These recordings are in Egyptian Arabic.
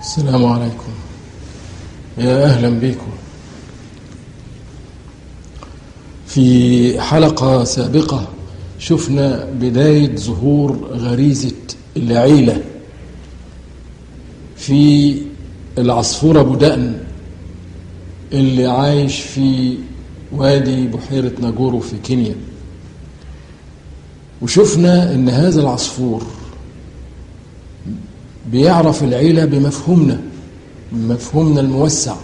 السلام عليكم يا أهلا بكم في حلقة سابقة شفنا بداية ظهور غريزة العيلة في العصفورة أبو دقن اللي عايش في وادي بحيرة ناجورو في كينيا وشفنا ان هذا العصفور بيعرف العيلة بمفهومنا بمفهومنا الموسع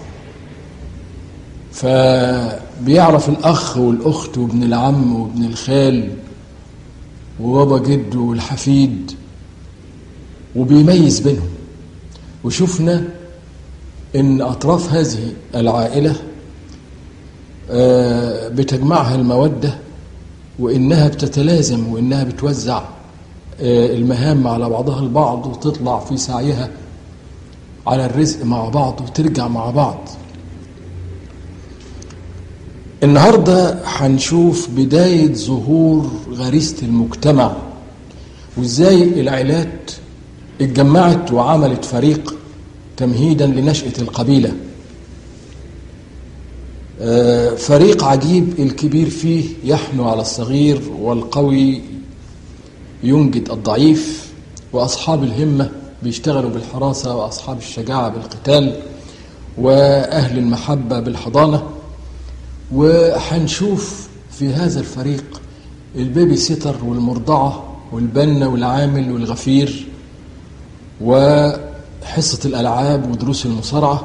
فبيعرف الأخ والأخت وابن العم وابن الخال وبابا جد والحفيد وبيميز بينهم وشفنا ان أطراف هذه العائلة بتجمعها المودة وإنها بتتلازم وإنها بتوزع المهام على بعضها البعض وتطلع في سعيها على الرزق مع بعض وترجع مع بعض النهاردة هنشوف بداية ظهور غريزة المجتمع وإزاي العائلات اتجمعت وعملت فريق تمهيدا لنشأة القبيلة فريق عجيب الكبير فيه يحنو على الصغير والقوي ينجد الضعيف وأصحاب الهمة بيشتغلوا بالحراسة وأصحاب الشجاعة بالقتال وأهل المحبة بالحضانة وهنشوف في هذا الفريق البيبي سيتر والمرضعة والبنة والعامل والغفير وحصة الألعاب ودروس المصارعة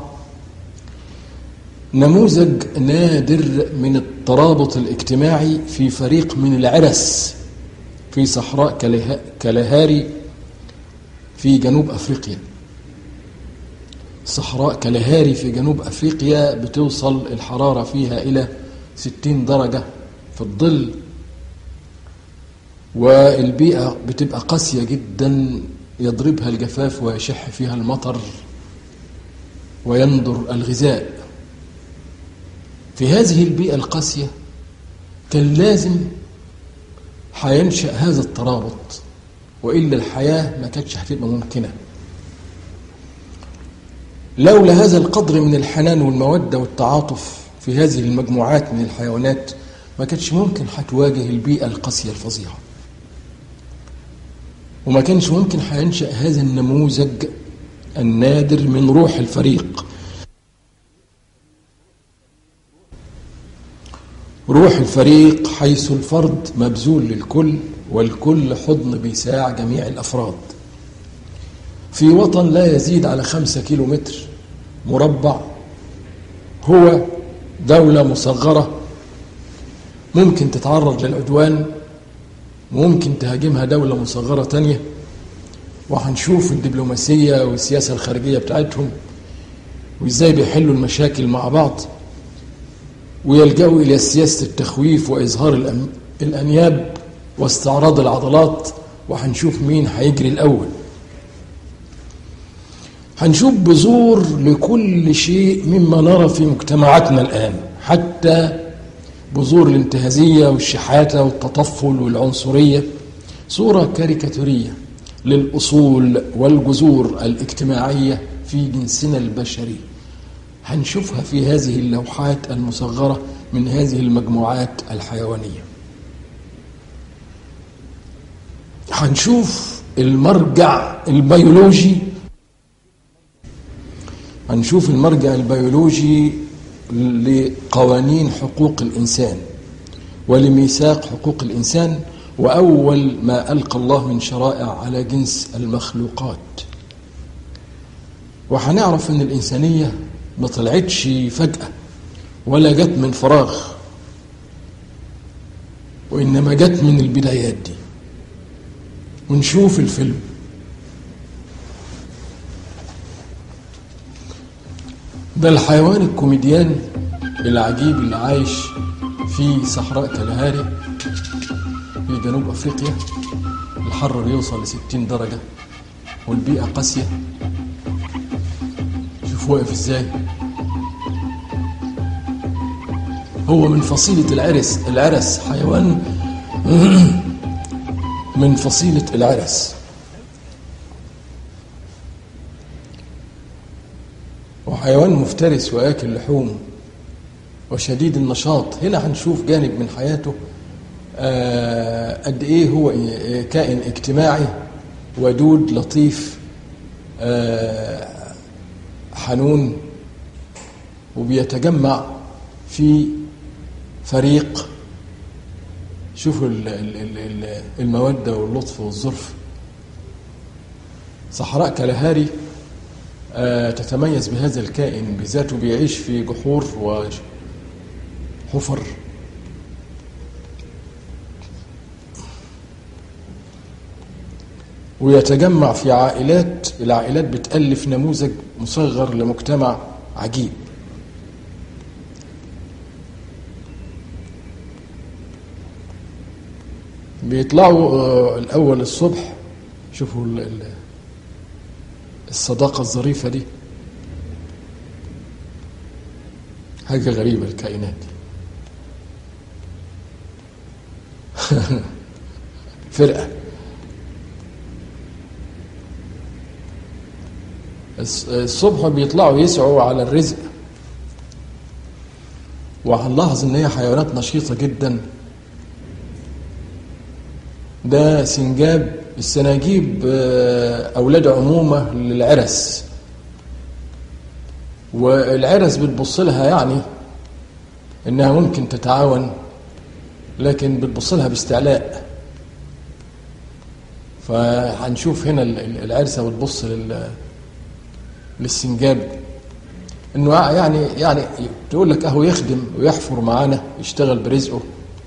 نموذج نادر من الترابط الاجتماعي في فريق من العرس في صحراء كالهاري في جنوب أفريقيا صحراء كالهاري في جنوب أفريقيا بتوصل الحرارة فيها إلى 60 درجة في الظل والبيئة بتبقى قاسية جدا يضربها الجفاف ويشح فيها المطر ويندر الغذاء في هذه البيئة القاسية كان لازم هينشأ هذا الترابط وإلا الحياة ما كانتش هتبقى ممكنة لولا هذا القدر من الحنان والمودة والتعاطف في هذه المجموعات من الحيوانات ما كانتش ممكن هتواجه البيئة القاسية الفظيعة وما كانش ممكن هينشأ هذا النموذج النادر من روح الفريق روح الفريق حيث الفرد مبذول للكل والكل حضن بيساع جميع الأفراد في وطن لا يزيد على خمسة كيلو متر مربع هو دولة مصغرة ممكن تتعرض للعدوان وممكن تهاجمها دولة مصغرة تانية وهنشوف الدبلوماسية والسياسة الخارجية بتاعتهم وازاي بيحلوا المشاكل مع بعض ويلجأوا إلى سياسة التخويف وإظهار الأنياب واستعراض العضلات وهنشوف مين هيجري الأول هنشوف بذور لكل شيء مما نرى في مجتمعاتنا الآن حتى بذور الانتهازية والشحاتة والتطفل والعنصرية صورة كاريكاتورية للأصول والجذور الاجتماعية في جنسنا البشري هنشوفها في هذه اللوحات المصغرة من هذه المجموعات الحيوانية هنشوف المرجع البيولوجي هنشوف المرجع البيولوجي لقوانين حقوق الإنسان ولميثاق حقوق الإنسان وأول ما ألقى الله من شرائع على جنس المخلوقات وهنعرف أن الإنسانية ما طلعتش فجأة ولا جت من فراغ وإنما جت من البدايات دي ونشوف الفيلم ده الحيوان الكوميديان العجيب اللي عايش في صحراء كالهاري في جنوب أفريقيا الحر بيوصل لستين درجة والبيئة قاسية شوف واقف ازاي هو من فصيلة العرس العرس حيوان من فصيلة العرس حيوان مفترس وآكل لحوم وشديد النشاط هنا هنشوف جانب من حياته آه قد ايه هو كائن اجتماعي ودود لطيف آه حنون وبيتجمع في فريق شوفوا المودة واللطف والظرف صحراء كالهاري آه تتميز بهذا الكائن بذاته بيعيش في جحور وحفر ويتجمع في عائلات العائلات بتألف نموذج مصغر لمجتمع عجيب بيطلعوا الأول الصبح شوفوا الصداقة الظريفة دي حاجة غريبة الكائنات دي فرقة الصبح بيطلعوا يسعوا على الرزق وهنلاحظ ان هي حيوانات نشيطة جدا ده سنجاب السناجيب أولاد عمومة للعرس والعرس بتبص لها يعني إنها ممكن تتعاون لكن بتبص لها باستعلاء فهنشوف هنا العرسة بتبص لل للسنجاب انه يعني يعني تقول لك اهو يخدم ويحفر معانا يشتغل برزقه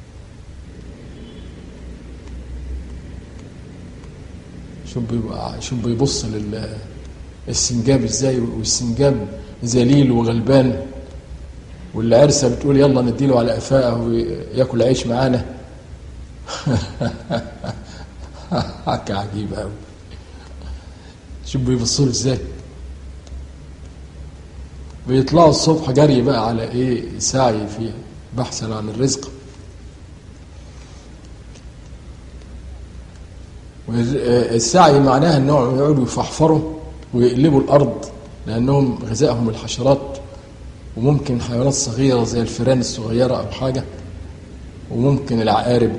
شوف بيبقى شوف بيبص للسنجاب ازاي والسنجاب ذليل وغلبان والعرسه بتقول يلا نديله على قفاه وياكل عيش معانا حكى عجيبه قوي شوف بيبصوا له ازاي بيطلعوا الصبح جري بقى على ايه سعي في بحثا عن الرزق السعي معناها انهم يقعدوا يفحفروا ويقلبوا الارض لانهم غذائهم الحشرات وممكن حيوانات صغيره زي الفئران الصغيره او حاجه وممكن العقارب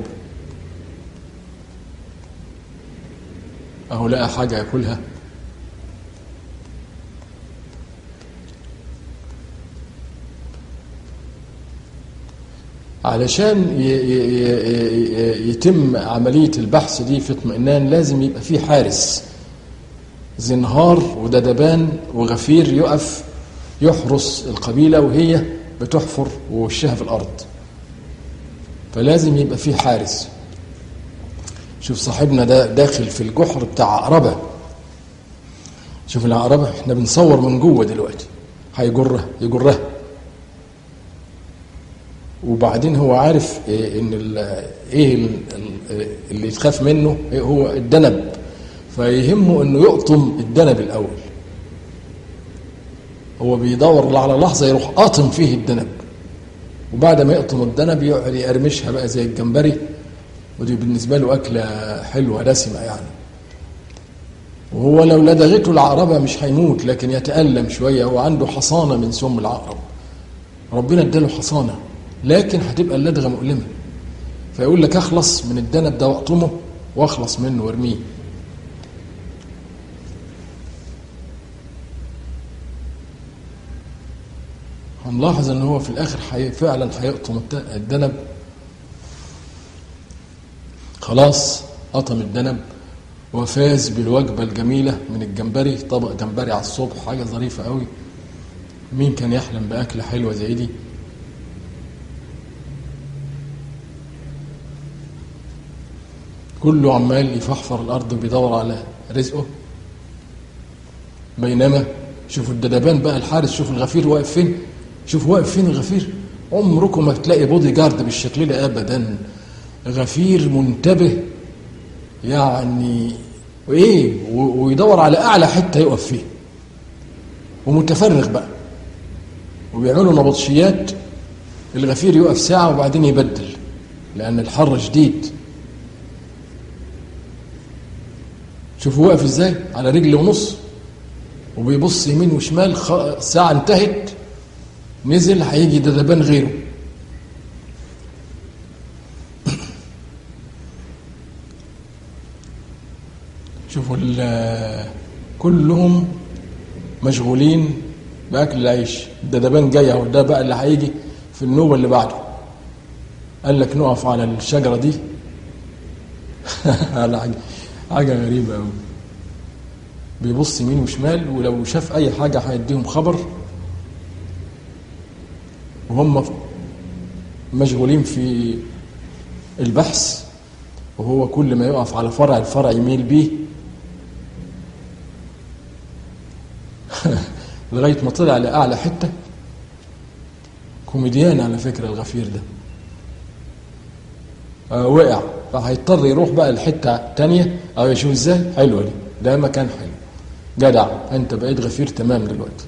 اهو لقى حاجه ياكلها علشان يتم عملية البحث دي في اطمئنان لازم يبقى فيه حارس زنهار وددبان وغفير يقف يحرس القبيلة وهي بتحفر ووشها في الأرض فلازم يبقى فيه حارس شوف صاحبنا ده داخل في الجحر بتاع عقربة شوف العقربة احنا بنصور من جوه دلوقتي هيجرها يجرها وبعدين هو عارف إيه ان ايه اللي يتخاف منه إيه هو الدنب فيهمه انه يقطم الدنب الاول هو بيدور على لحظه يروح قاطم فيه الدنب وبعد ما يقطم الدنب يقعد يقرمشها بقى زي الجمبري ودي بالنسبه له اكله حلوه دسمه يعني وهو لو لدغته العقربه مش هيموت لكن يتالم شويه هو عنده حصانه من سم العقرب ربنا اداله حصانه لكن هتبقى اللدغه مؤلمه فيقول لك اخلص من الدنب ده واقطمه واخلص منه وارميه هنلاحظ ان هو في الاخر حي... فعلا هيقطم الدنب خلاص قطم الدنب وفاز بالوجبه الجميله من الجمبري طبق جمبري على الصبح حاجه ظريفه قوي مين كان يحلم باكله حلوه زي دي كله عمال يفحفر الارض وبيدور على رزقه بينما شوفوا الدبابان بقى الحارس شوف الغفير واقف فين شوف واقف فين الغفير عمركم ما تلاقي بودي جارد بالشكل ده ابدا غفير منتبه يعني وايه ويدور على اعلى حته يقف فيه ومتفرغ بقى وبيعملوا نبطشيات الغفير يقف ساعه وبعدين يبدل لان الحر شديد شوفوا واقف ازاي على رجل ونص وبيبص يمين وشمال خ... ساعة انتهت نزل هيجي دبان غيره شوفوا ال- كلهم مشغولين بأكل العيش الدبان جاي اهو ده بقى اللي هيجي في النوبة اللي بعده قال لك نقف على الشجرة دي على حاجة حاجة غريبة أوي بيبص يمين وشمال ولو شاف أي حاجة هيديهم خبر وهم مشغولين في البحث وهو كل ما يقف على فرع الفرع يميل بيه لغاية ما طلع لأعلى حتة كوميديان على فكرة الغفير ده آه وقع فهيضطر يروح بقى الحتة تانية أو يشوف ازاي حلوة دي ده مكان حلو جدع انت بقيت غفير تمام دلوقتي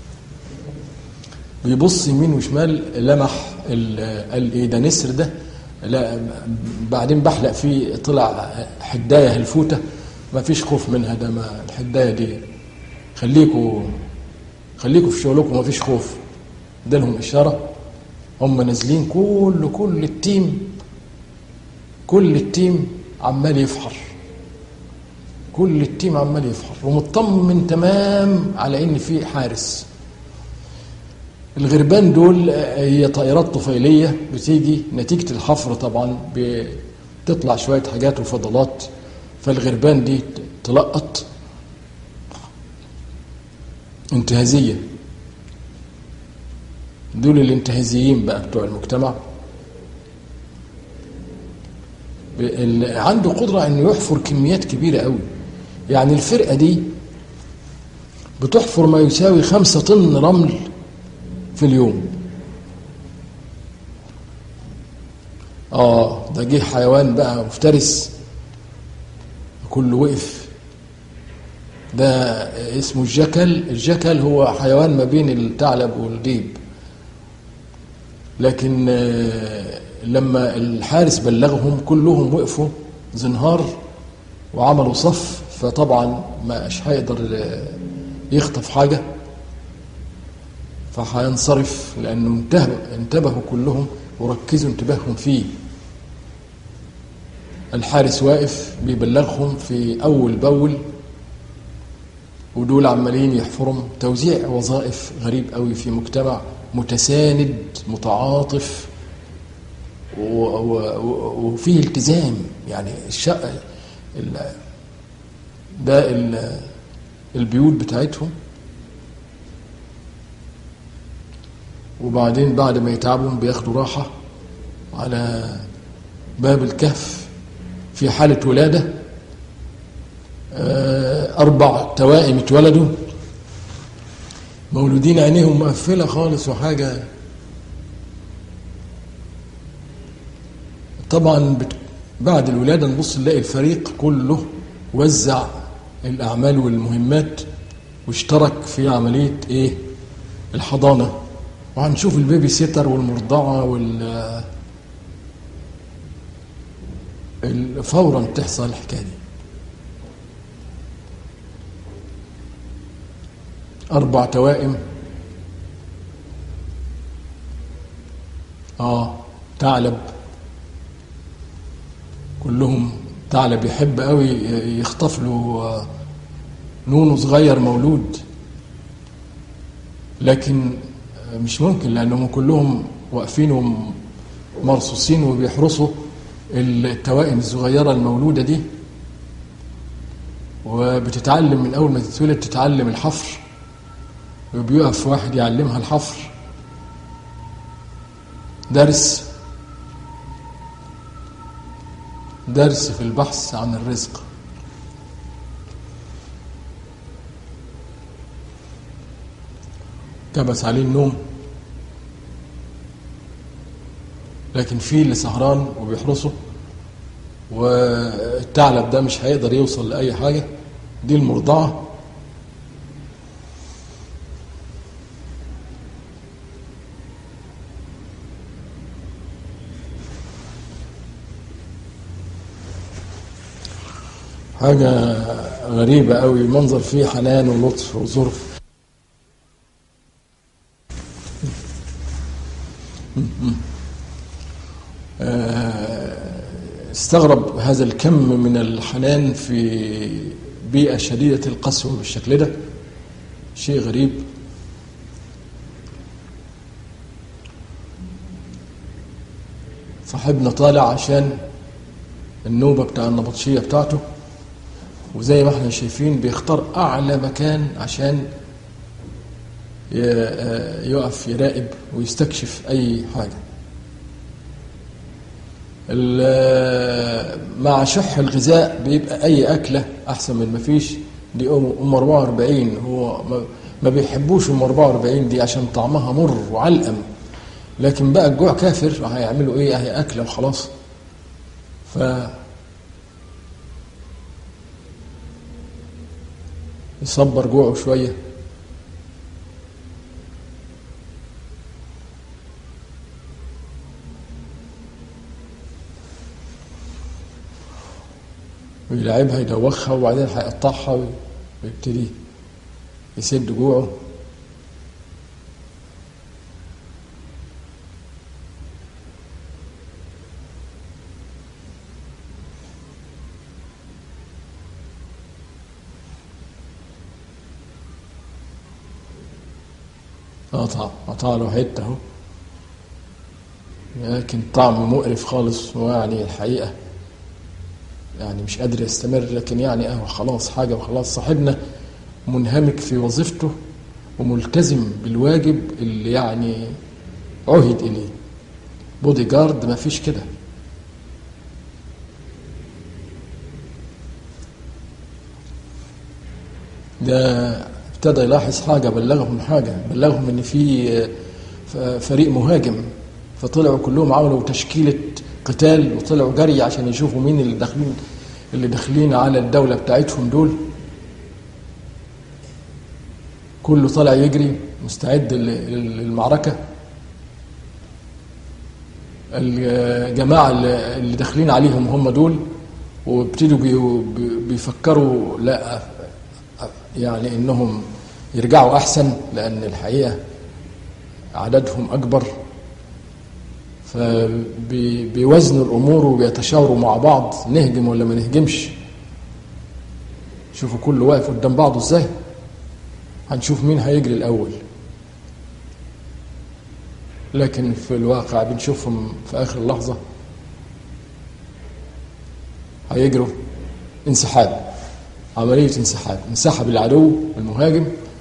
بيبص يمين وشمال لمح ال- قال ايه ده نسر ده لا بعدين بحلق فيه طلع حدايه هلفوته ما فيش خوف منها ده ما الحدايه دي خليكوا خليكوا في شغلكم ما فيش خوف ده لهم اشاره هم نازلين كل كل التيم كل التيم عمال يفحر كل التيم عمال يفحر ومطمن تمام على ان في حارس الغربان دول آه، هي طائرات طفيليه بتيجي نتيجه الحفر طبعا بتطلع شويه حاجات وفضلات فالغربان دي تلقط انتهازيه دول الانتهازيين بقى بتوع المجتمع اللي عنده قدرة انه يحفر كميات كبيرة قوي يعني الفرقة دي بتحفر ما يساوي خمسة طن رمل في اليوم اه ده جه حيوان بقى مفترس كله وقف ده اسمه الجكل الجكل هو حيوان ما بين الثعلب والديب لكن آه، لما الحارس بلغهم كلهم وقفوا زنهار وعملوا صف فطبعا مش هيقدر آه، يخطف حاجة فهينصرف لأنه انتبه انتبهوا كلهم وركزوا انتباههم فيه الحارس واقف بيبلغهم في أول بول ودول عمالين يحفروا توزيع وظائف غريب قوي في مجتمع متساند متعاطف و- و- و- وفيه التزام يعني الشقة ال- ده ال- البيوت بتاعتهم وبعدين بعد ما يتعبوا بياخدوا راحة على باب الكهف في حالة ولادة آه، أربع توائم اتولدوا مولودين عينيهم مقفلة خالص وحاجة طبعا بت... بعد الولادة نبص نلاقي الفريق كله وزع الأعمال والمهمات واشترك في عملية إيه الحضانة وهنشوف البيبي سيتر والمرضعة وال ال- فورا تحصل الحكاية دي أربع توائم آه ثعلب كلهم ثعلب يحب قوي يخطف له آه، نونو صغير مولود لكن آه، مش ممكن لأنهم كلهم واقفين ومرصوصين وبيحرسوا التوائم الصغيرة المولودة دي وبتتعلم من أول ما تتولد تتعلم الحفر وبيقف واحد يعلمها الحفر درس درس في البحث عن الرزق كبس عليه النوم لكن في اللي سهران وبيحرسه والثعلب ده مش هيقدر يوصل لأي حاجة دي المرضعة حاجة غريبة قوي منظر فيه حنان ولطف وظرف استغرب هذا الكم من الحنان في بيئة شديدة القسوة بالشكل ده شيء غريب صاحبنا طالع عشان النوبة بتاع النبطشية بتاعته وزي ما احنا شايفين بيختار أعلى مكان عشان يقف يراقب ويستكشف أي حاجة مع شح الغذاء بيبقى أي أكلة أحسن من ما فيش دي أم 44 هو ما بيحبوش أم 44 دي عشان طعمها مر وعلقم لكن بقى الجوع كافر هيعملوا إيه هي أكلة وخلاص ف يصبر جوعه شويه ويلعبها يدوخها وبعدين هيقطعها ويبتدي يسد جوعه قطع قطع له حته اهو لكن طعم مقرف خالص ويعني الحقيقه يعني مش قادر يستمر لكن يعني اهو خلاص حاجه وخلاص صاحبنا منهمك في وظيفته وملتزم بالواجب اللي يعني عهد اليه بودي جارد ما فيش كده ده ابتدى يلاحظ حاجة بلغهم حاجة بلغهم ان في فريق مهاجم فطلعوا كلهم عملوا تشكيلة قتال وطلعوا جري عشان يشوفوا مين اللي داخلين اللي داخلين على الدولة بتاعتهم دول كله طلع يجري مستعد للمعركة الجماعة اللي داخلين عليهم هم دول وابتدوا بيفكروا لا يعني انهم يرجعوا احسن لان الحقيقه عددهم اكبر فبيوزنوا الامور وبيتشاوروا مع بعض نهجم ولا ما نهجمش شوفوا كله واقف قدام بعضه ازاي هنشوف مين هيجري الاول لكن في الواقع بنشوفهم في اخر اللحظه هيجروا انسحاب عملية انسحاب انسحب العدو المهاجم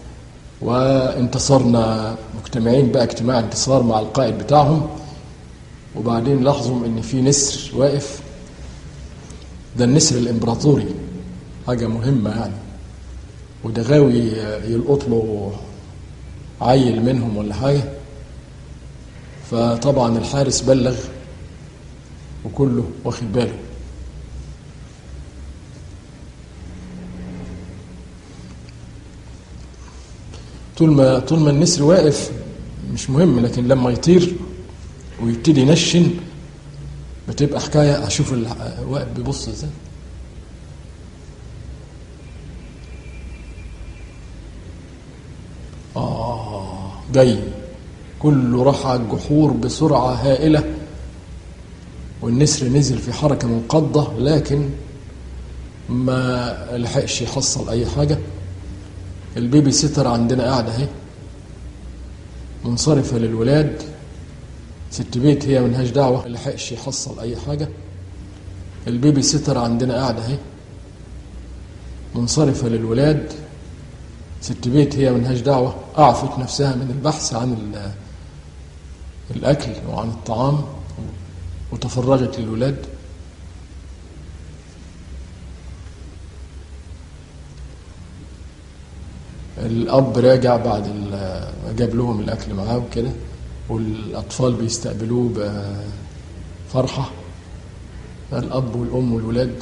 وانتصرنا مجتمعين بقى اجتماع انتصار مع القائد بتاعهم وبعدين لاحظوا ان في نسر واقف ده النسر الامبراطوري حاجة مهمة يعني وده غاوي يلقط له عيل منهم ولا حاجة فطبعا الحارس بلغ وكله واخد باله طول ما طول ما النسر واقف مش مهم لكن لما يطير ويبتدي ينشن بتبقى حكايه اشوف واقف بيبص ازاي اه جاي كله راح على الجحور بسرعه هائله والنسر نزل في حركه منقضه لكن ما لحقش يحصل اي حاجه البيبي سيتر عندنا قاعدة اهي منصرفة للولاد ست بيت هي ملهاش دعوة ما لحقش يحصل أي حاجة البيبي سيتر عندنا قاعدة اهي منصرفة للولاد ست بيت هي ملهاش دعوة أعفت نفسها من البحث عن الأكل وعن الطعام وتفرغت للولاد الاب راجع بعد جاب لهم الاكل معاه وكده والاطفال بيستقبلوه بفرحه الاب والام والولاد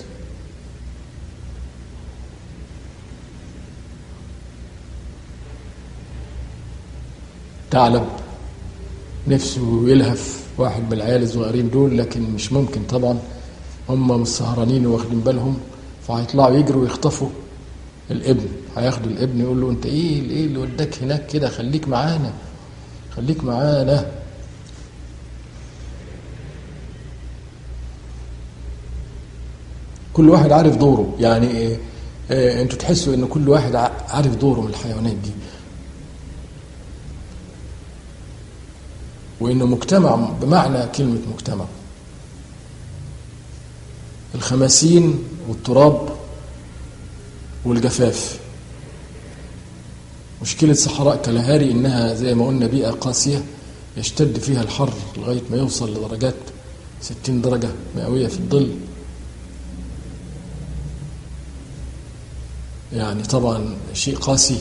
ثعلب نفسه يلهف واحد من العيال الصغيرين دول لكن مش ممكن طبعا هم مش سهرانين واخدين بالهم فهيطلعوا يجروا ويخطفوا الابن هياخدوا الابن يقول له انت ايه ايه اللي وداك هناك كده خليك معانا خليك معانا كل واحد عارف دوره يعني إيه إيه انتوا تحسوا ان كل واحد عارف دوره من الحيوانات دي وانه مجتمع بمعنى كلمه مجتمع الخماسين والتراب والجفاف مشكلة صحراء كالهاري إنها زي ما قلنا بيئة قاسية يشتد فيها الحر لغاية ما يوصل لدرجات 60 درجة مئوية في الظل يعني طبعا شيء قاسي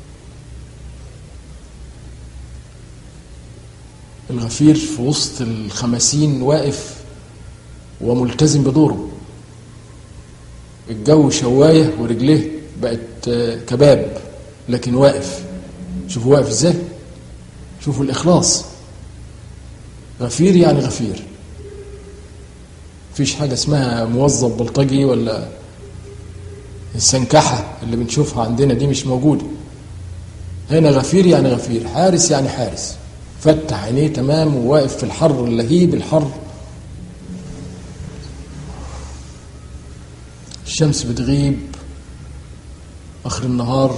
الغفير في وسط الخمسين واقف وملتزم بدوره الجو شواية ورجليه بقت كباب لكن واقف شوفوا واقف ازاي شوفوا الإخلاص غفير يعني غفير مفيش حاجة اسمها موظف بلطجي ولا السنكحة اللي بنشوفها عندنا دي مش موجودة هنا غفير يعني غفير حارس يعني حارس فتح عينيه تمام وواقف في الحر اللهيب الحر الشمس بتغيب آخر النهار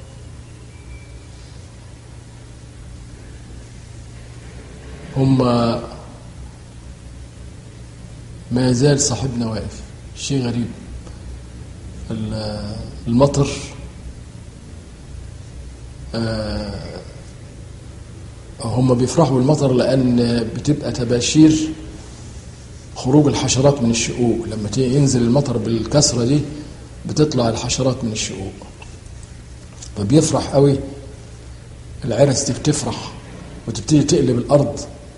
هم ما يزال صاحبنا واقف شيء غريب المطر هم بيفرحوا بالمطر لأن بتبقى تباشير خروج الحشرات من الشقوق لما ينزل المطر بالكسرة دي بتطلع الحشرات من الشقوق فبيفرح قوي العرس دي بتفرح وتبتدي تقلب الأرض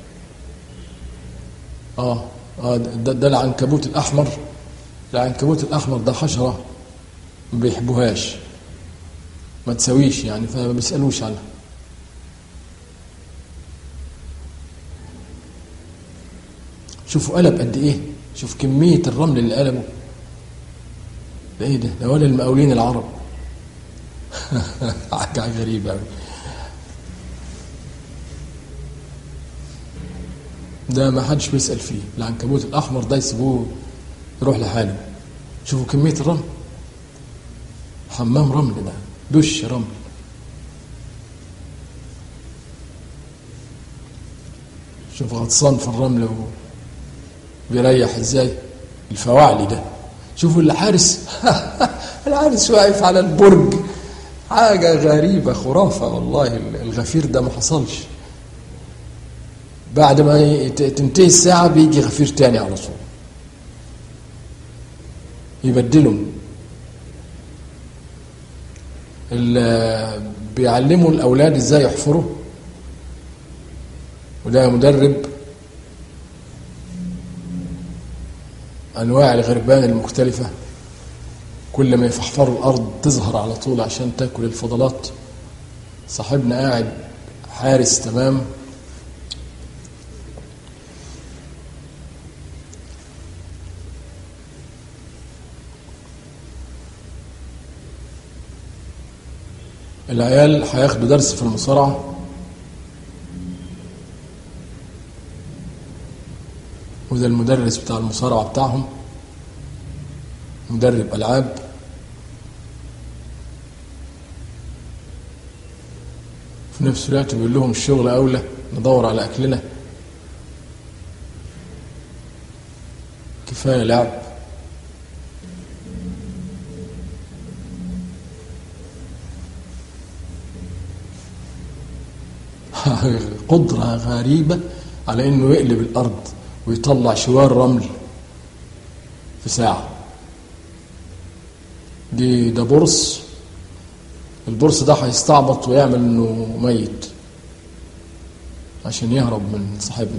اه اه ده, ده العنكبوت الأحمر العنكبوت الأحمر ده حشرة ما بيحبوهاش ما تسويش يعني فما بيسألوش عنها شوفوا قلب قد ايه شوف كمية الرمل اللي قلبه ده ايه ده ده ولا المقاولين العرب حاجة غريبة قوي ده ما حدش بيسأل فيه العنكبوت الأحمر ده يسيبوه يروح لحاله شوفوا كمية الرمل حمام رمل ده دش رمل شوف غطسان في الرمل و... بيريح ازاي الفواعلي ده شوفوا الحارس الحارس واقف على البرج حاجة غريبة خرافة والله الغفير ده ما حصلش بعد ما تنتهي الساعة بيجي غفير تاني على طول يبدلهم بيعلموا الأولاد ازاي يحفروا وده مدرب أنواع الغربان المختلفة كل ما يفحفروا الأرض تظهر على طول عشان تاكل الفضلات صاحبنا قاعد حارس تمام العيال هياخدوا درس في المصارعة وده المدرس بتاع المصارعة بتاعهم مدرب ألعاب في نفس الوقت بيقول لهم الشغل أولى ندور على أكلنا كفاية لعب قدرة غريبة على انه يقلب الارض ويطلع شوار رمل في ساعة دي ده برص البرص ده هيستعبط ويعمل انه ميت عشان يهرب من صاحبنا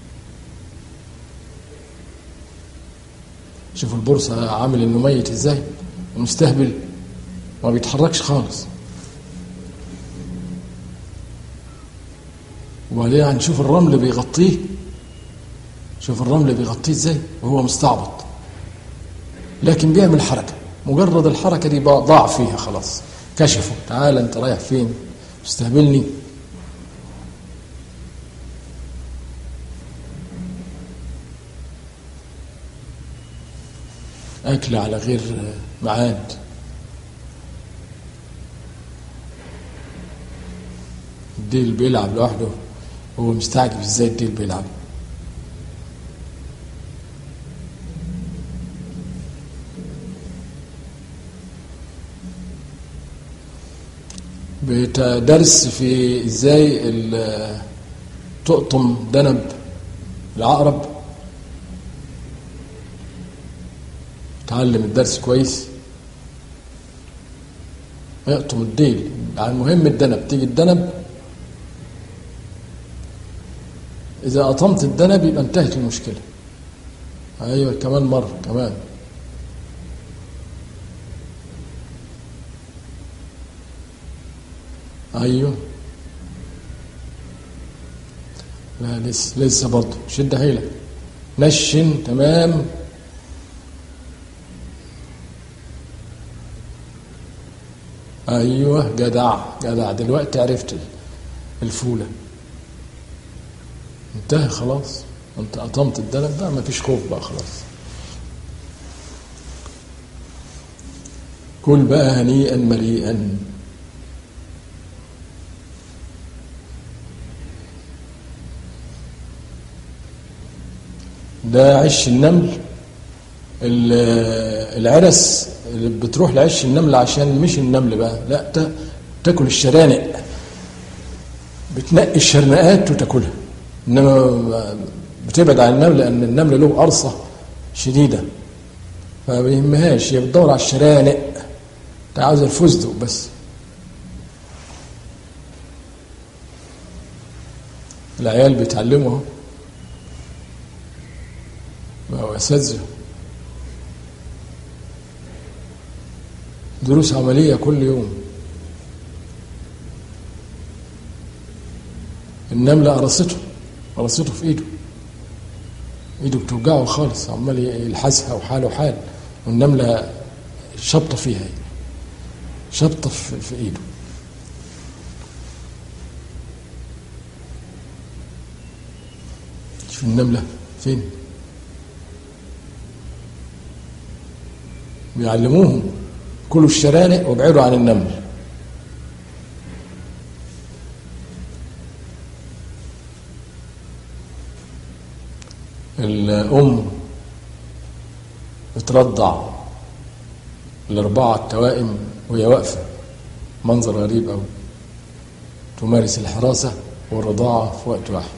شوف البورصة عامل انه ميت ازاي ومستهبل ما بيتحركش خالص وبعدين هنشوف الرمل بيغطيه شوف الرمل بيغطيه ازاي وهو مستعبط لكن بيعمل حركه مجرد الحركة دي ضاع فيها خلاص كشفوا تعال انت رايح فين استهبلني أكل على غير معاد الديل بيلعب لوحده هو مستعجب ازاي الديل بيلعب درس في ازاي تقطم دنب العقرب تعلم الدرس كويس يقطم الديل يعني مهم الدنب تيجي الدنب إذا قطمت الدنب يبقى انتهت المشكلة أيوة كمان مرة كمان أيوة لا لسه لسه برضه شد حيلك نشن تمام ايوه جدع جدع دلوقتي عرفت الفوله انتهى خلاص انت قطمت الدلب بقى ما فيش خوف بقى خلاص كل بقى هنيئا مريئا ده عش النمل العرس اللي بتروح لعش النمل عشان مش النمل بقى لا تاكل الشرانق بتنقي الشرنقات وتاكلها انما بتبعد عن النمل لان النمل له قرصه شديده فما بيهمهاش هي بتدور على الشرانق انت عاوز الفستق بس العيال بيتعلموا بقوا اساتذه دروس عمليه كل يوم النمله قرصته قرصته في ايده ايده بتوجعه خالص عمال يلحسها وحاله حال والنمله شابطه فيها شابطه في, في ايده شوف النمله فين بيعلموهم كلوا الشرانق وابعدوا عن النمل الأم بترضع الأربعة التوائم وهي واقفة منظر غريب أوي تمارس الحراسة والرضاعة في وقت واحد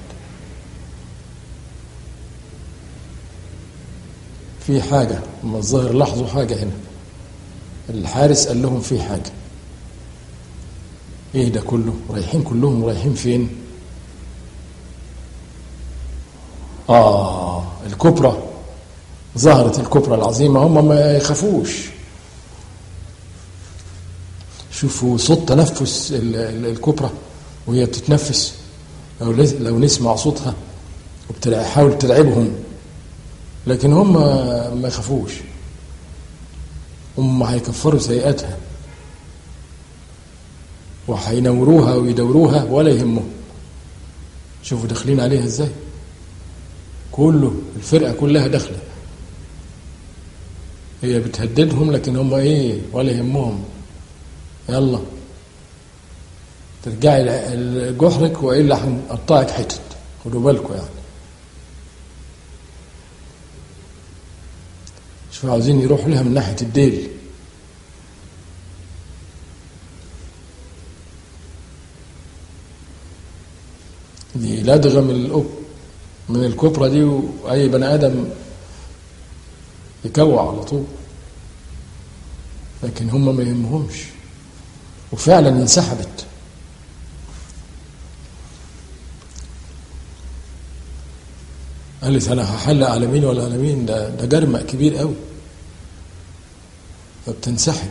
في حاجة من الظاهر لاحظوا حاجة هنا الحارس قال لهم في حاجة ايه ده كله رايحين كلهم رايحين فين اه الكبرى ظهرت الكبرى العظيمة هم ما يخافوش شوفوا صوت تنفس الكبرى وهي بتتنفس لو لو نسمع صوتها وبتحاول تلعبهم لكن هم ما يخافوش هم هيكفروا سيئاتها وهينوروها ويدوروها ولا يهمهم شوفوا داخلين عليها ازاي كله الفرقة كلها داخلة هي بتهددهم لكن هم ايه ولا يهمهم يلا ترجعي لجحرك والا هنقطعك حتت خدوا بالكم يعني شوفوا عاوزين يروحوا لها من ناحيه الديل دي لدغه من الأب من الكبرى دي واي بني ادم يكوع على طول لكن هم ما يهمهمش وفعلا انسحبت قالت انا هحلق على مين ولا على مين ده ده جرمق كبير قوي فبتنسحب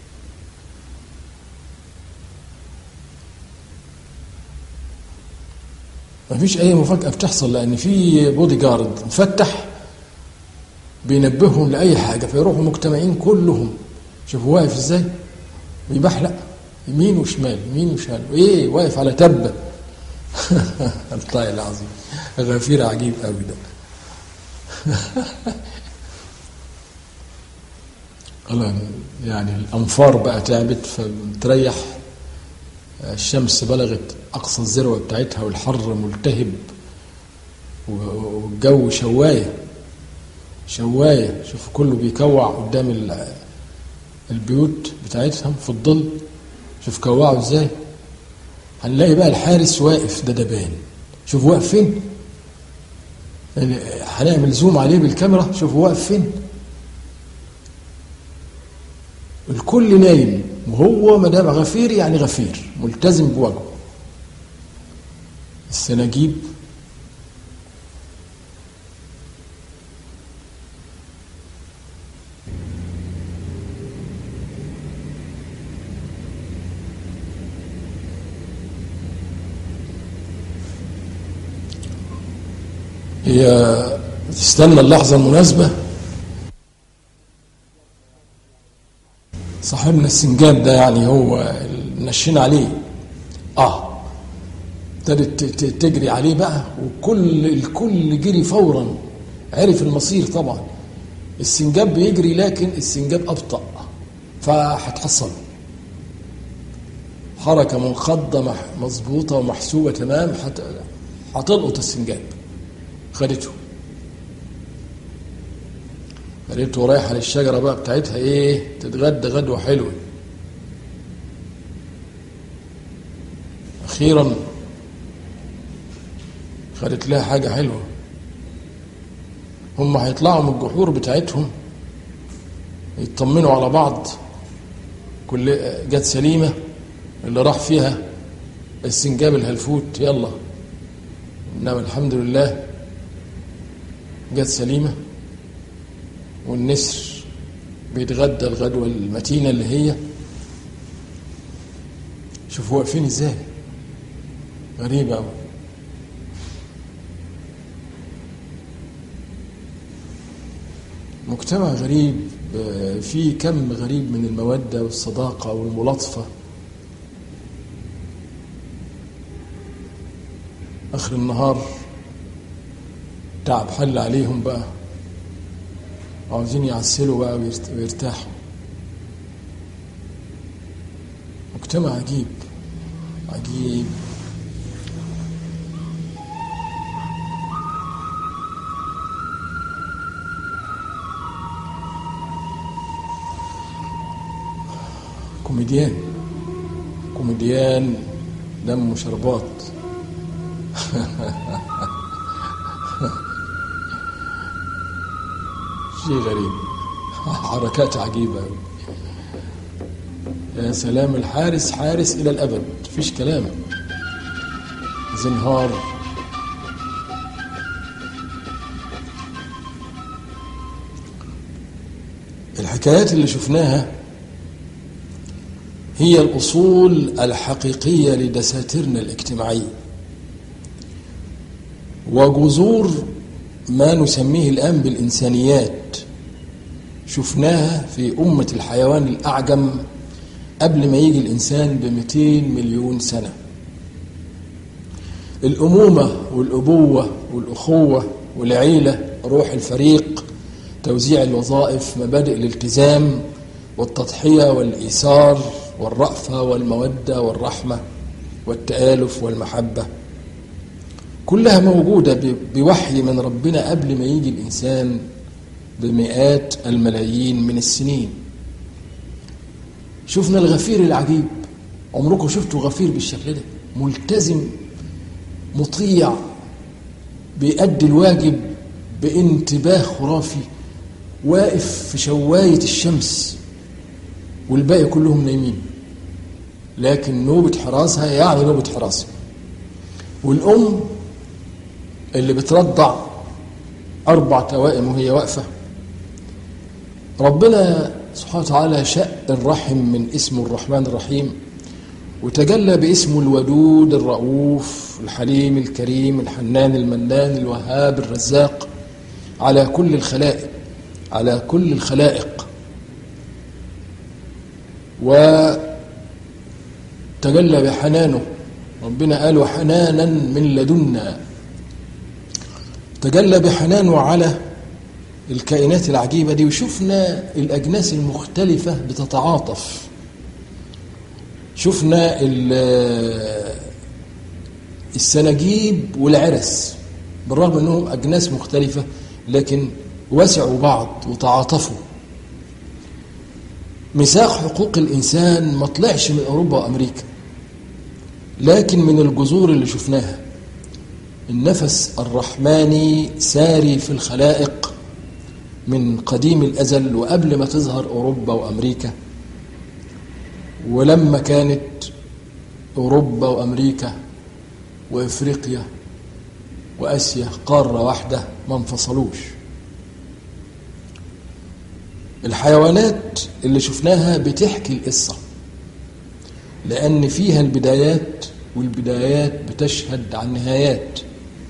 ما فيش اي مفاجاه بتحصل لان في بودي جارد مفتح بينبههم لاي حاجه فيروحوا مجتمعين كلهم شوفوا واقف ازاي بيبحلق يمين وشمال يمين وشمال وايه واقف على تبه الله العظيم غفير عجيب قوي ده يعني الانفار بقى تعبت فبتريح الشمس بلغت اقصى الذروه بتاعتها والحر ملتهب والجو شوايه شوايه شوف كله بيكوع قدام البيوت بتاعتهم في الظل شوف كوعوا ازاي هنلاقي بقى الحارس واقف ده دبان شوف واقف فين يعني هنعمل زوم عليه بالكاميرا شوف واقف فين الكل نايم وهو ما دام غفير يعني غفير ملتزم بوجهه السناجيب هي تستنى اللحظة المناسبة صاحبنا السنجاب ده يعني هو نشينا عليه اه ابتدت تجري عليه بقى وكل الكل جري فورا عرف المصير طبعا السنجاب بيجري لكن السنجاب ابطا فهتحصل حركه منخضه مظبوطه ومحسوبه تمام هتلقط السنجاب خدته خدته رايحه للشجره بقى بتاعتها ايه تتغدى غدوه حلوه اخيرا خدت لها حاجه حلوه هم هيطلعوا من الجحور بتاعتهم يطمنوا على بعض كل جت سليمه اللي راح فيها السنجاب الهلفوت يلا انما الحمد لله جت سليمة والنسر بيتغدى الغدوة المتينة اللي هي شوفوا واقفين ازاي غريبة أوي مجتمع غريب فيه كم غريب من المودة والصداقة والملاطفة آخر النهار تعب حل عليهم بقى عاوزين يعسلوا بقى ويرتاحوا مجتمع عجيب عجيب كوميديان كوميديان دم شربات شيء غريب حركات عجيبة يا سلام الحارس حارس إلى الأبد فيش كلام زنهار الحكايات اللي شفناها هي الأصول الحقيقية لدساتيرنا الاجتماعية وجذور ما نسميه الآن بالإنسانيات شفناها في أمة الحيوان الأعجم قبل ما يجي الإنسان ب 200 مليون سنة الأمومة والأبوة والأخوة والعيلة روح الفريق توزيع الوظائف مبادئ الالتزام والتضحية والإيثار والرأفة والمودة والرحمة والتآلف والمحبة كلها موجودة بوحي من ربنا قبل ما يجي الإنسان بمئات الملايين من السنين شفنا الغفير العجيب عمركم شفتوا غفير بالشكل ده ملتزم مطيع بيأدي الواجب بانتباه خرافي واقف في شواية الشمس والباقي كلهم نايمين لكن نوبة حراسها يعني نوبة حراسة والأم اللي بترضع أربع توائم وهي واقفة ربنا سبحانه وتعالى شق الرحم من اسمه الرحمن الرحيم وتجلى باسمه الودود الرؤوف الحليم الكريم الحنان المنان الوهاب الرزاق على كل الخلائق على كل الخلائق وتجلى بحنانه ربنا قال وحنانا من لدنا تجلى بحنانه على الكائنات العجيبة دي وشفنا الأجناس المختلفة بتتعاطف شفنا السناجيب والعرس بالرغم أنهم أجناس مختلفة لكن وسعوا بعض وتعاطفوا ميثاق حقوق الإنسان ما طلعش من أوروبا وأمريكا لكن من الجذور اللي شفناها النفس الرحماني ساري في الخلائق من قديم الأزل وقبل ما تظهر أوروبا وأمريكا ولما كانت أوروبا وأمريكا وإفريقيا وآسيا قارة واحدة ما انفصلوش الحيوانات اللي شفناها بتحكي القصة لأن فيها البدايات والبدايات بتشهد عن نهايات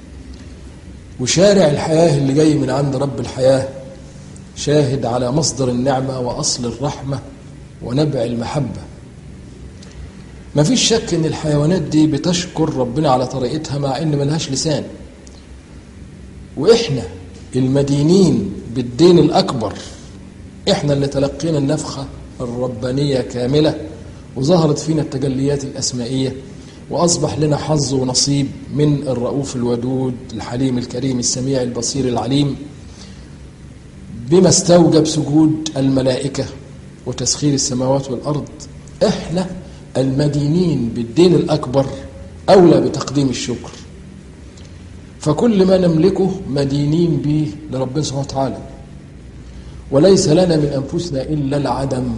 وشارع الحياة اللي جاي من عند رب الحياة شاهد على مصدر النعمة وأصل الرحمة ونبع المحبة ما فيش شك ان الحيوانات دي بتشكر ربنا على طريقتها مع ان ملهاش لسان واحنا المدينين بالدين الاكبر احنا اللي تلقينا النفخة الربانية كاملة وظهرت فينا التجليات الأسمائية وأصبح لنا حظ ونصيب من الرؤوف الودود الحليم الكريم السميع البصير العليم بما استوجب سجود الملائكة وتسخير السماوات والأرض احنا المدينين بالدين الأكبر أولى بتقديم الشكر فكل ما نملكه مدينين به لربنا سبحانه وتعالى وليس لنا من أنفسنا إلا العدم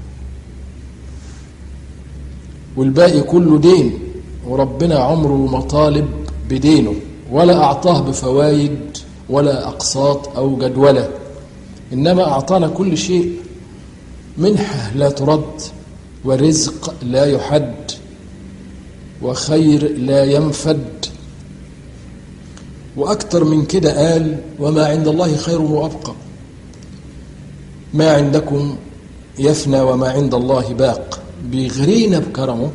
والباقي كله دين وربنا عمره ما طالب بدينه ولا أعطاه بفوايد ولا أقساط أو جدولة إنما أعطانا كل شيء منحة لا ترد ورزق لا يحد وخير لا ينفد وأكثر من كده قال وما عند الله خير وأبقى ما عندكم يفنى وما عند الله باق بيغرينا بكرمه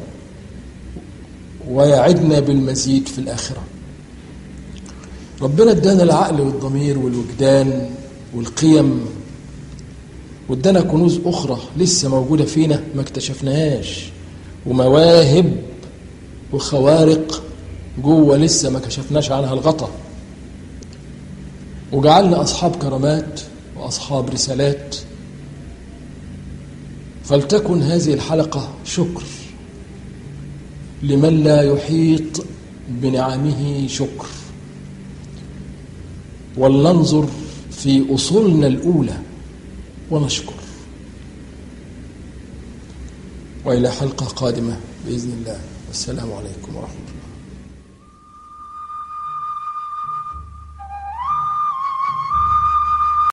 ويعدنا بالمزيد في الآخرة ربنا ادانا العقل والضمير والوجدان والقيم وادانا كنوز أخرى لسه موجودة فينا ما اكتشفناهاش ومواهب وخوارق جوه لسه ما كشفناش عنها الغطا وجعلنا أصحاب كرامات وأصحاب رسالات فلتكن هذه الحلقة شكر لمن لا يحيط بنعمه شكر ولننظر في أصولنا الأولى ونشكر وإلى حلقة قادمة بإذن الله والسلام عليكم ورحمة الله